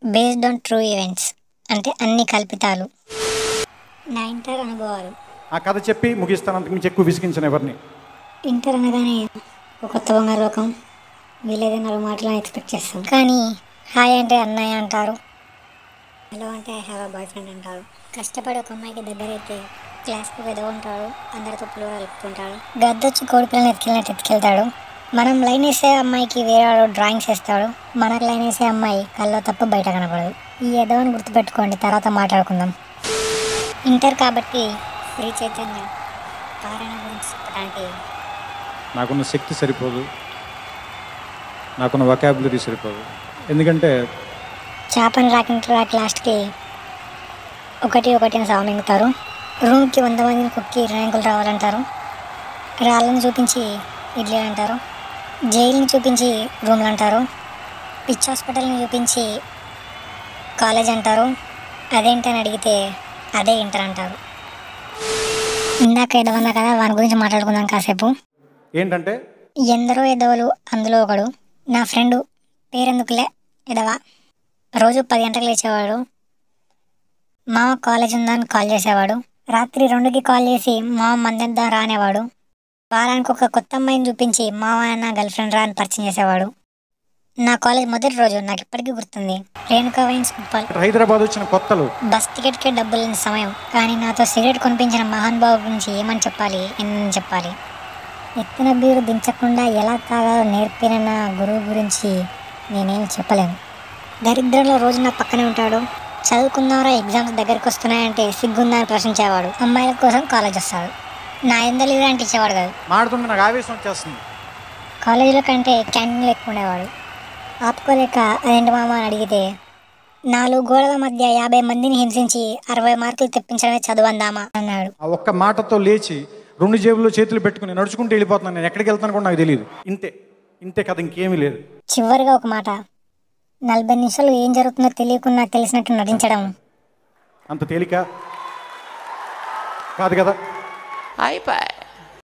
based on true events అంటే అన్ని కల్పితాలు నా ఇంటర్ అనుభవాలు ఆ కథ చెప్పి ముగిస్తాను అంతకు మించి ఎక్కువ విసిగించను ఎవరిని ఇంటర్ అనగానే ఒక కొత్త బంగారు లోకం వీళ్ళేదో నాలుగు మాటలు ఎక్స్పెక్ట్ చేస్తాం కానీ హాయ్ అంటే అన్నయ్య అంటారు హలో అంటే I have a boyfriend అంటారు కష్టపడి ఒక అమ్మాయికి దగ్గర అయితే క్లాస్కి వెదవ ఉంటాడు అందరితో పులుగా కలుపుకుంటాడు గద్దొచ్చి కోడి పిల్లని ఎత్తుకెళ్ళినట్టు ఎత్తుకెళ్తాడు మనం లైన్ వేసే అమ్మాయికి వేరే వాడు డ్రాయింగ్స్ వేస్తాడు మనకు లైన్ వేసే అమ్మాయి కల్లో తప్ప బయట కనపడదు ఈ ఎదవని గుర్తుపెట్టుకోండి తర్వాత మాట్లాడుకుందాం ఇంటర్ కాబట్టి ఫ్రీ చైతన్య పారాయణ గురించి చెప్పడానికి నాకున్న శక్తి సరిపోదు నాకున్న వొకాబులరీ సరిపోదు ఎందుకంటే చేపని రాకిన రాక్ లాస్ట్కి ఒకటి ఒకటి అని సామింగుతారు రూమ్కి వంద మందిని కుక్కి ర్యాంకులు రావాలంటారు రాళ్ళని చూపించి ఇడ్లీ అంటారు జైలుని చూపించి రూమ్లు అంటారు పిచ్ హాస్పిటల్ని చూపించి కాలేజ్ అంటారు అదేంటని అడిగితే అదే ఇంటర్ అంటారు ఇందాక ఎదవన్నా కదా వాని గురించి మాట్లాడుకుందాం కాసేపు ఏంటంటే ఎందరో ఎదవలు అందులో ఒకడు నా ఫ్రెండు పేరెందుకులే ఎదవ రోజు పది గంటలకు లేచేవాడు మామ కాలేజ్ ఉందని కాల్ చేసేవాడు రాత్రి రెండుకి కాల్ చేసి మామ మందంతా రానేవాడు వారానికి ఒక కొత్త అమ్మాయిని చూపించి మామ నా గర్ల్ ఫ్రెండ్ రా అని పరిచయం చేసేవాడు నా కాలేజ్ మొదటి రోజు నాకు ఇప్పటికీ గుర్తుంది రేణుకా వైన్స్ ఫుట్బాల్ హైదరాబాద్ వచ్చిన కొత్తలు బస్ టికెట్కే డబ్బులు లేని సమయం కానీ నాతో సిగరెట్ కొనిపించిన మహాన్ బాబు గురించి ఏమని చెప్పాలి ఎన్ని చెప్పాలి ఎత్తిన బీరు దించకుండా ఎలా తాగాలో నేర్పిన నా గురువు గురించి నేనేం చెప్పలేను దరిద్రంలో రోజు నా పక్కనే ఉంటాడు చదువుకుందాంరా ఎగ్జామ్స్ దగ్గరికి వస్తున్నాయంటే సిగ్గుందా అని ప్రశ్నించేవాడు అమ్మాయిల కోసం కాలేజ్ వస్తాడు నా ఎందలు అంటే ఇచ్చేవాడు కాదు మాడుతుంటే నాకు ఆవేశం వచ్చేస్తుంది కాలేజీలో కంటే క్యాంటీన్లో ఎక్కువ ఉండేవాడు ఆపుకోలేక అదేంటి మామ అని అడిగితే నాలుగు గోడల మధ్య యాభై మందిని హింసించి అరవై మార్కులు తెప్పించడమే చదువందామా అన్నాడు ఆ ఒక్క మాటతో లేచి రెండు జేబుల్లో చేతులు పెట్టుకుని నడుచుకుంటూ వెళ్ళిపోతున్నాను నేను ఎక్కడికి వెళ్తాను కూడా నాకు తెలియదు ఇంతే ఇంతే కథ ఇంకేమీ లేదు చివరిగా ఒక మాట నలభై నిమిషాలు ఏం జరుగుతుందో తెలియకుండా తెలిసినట్టు నటించడం అంత తేలిక కాదు కదా అయిపోయి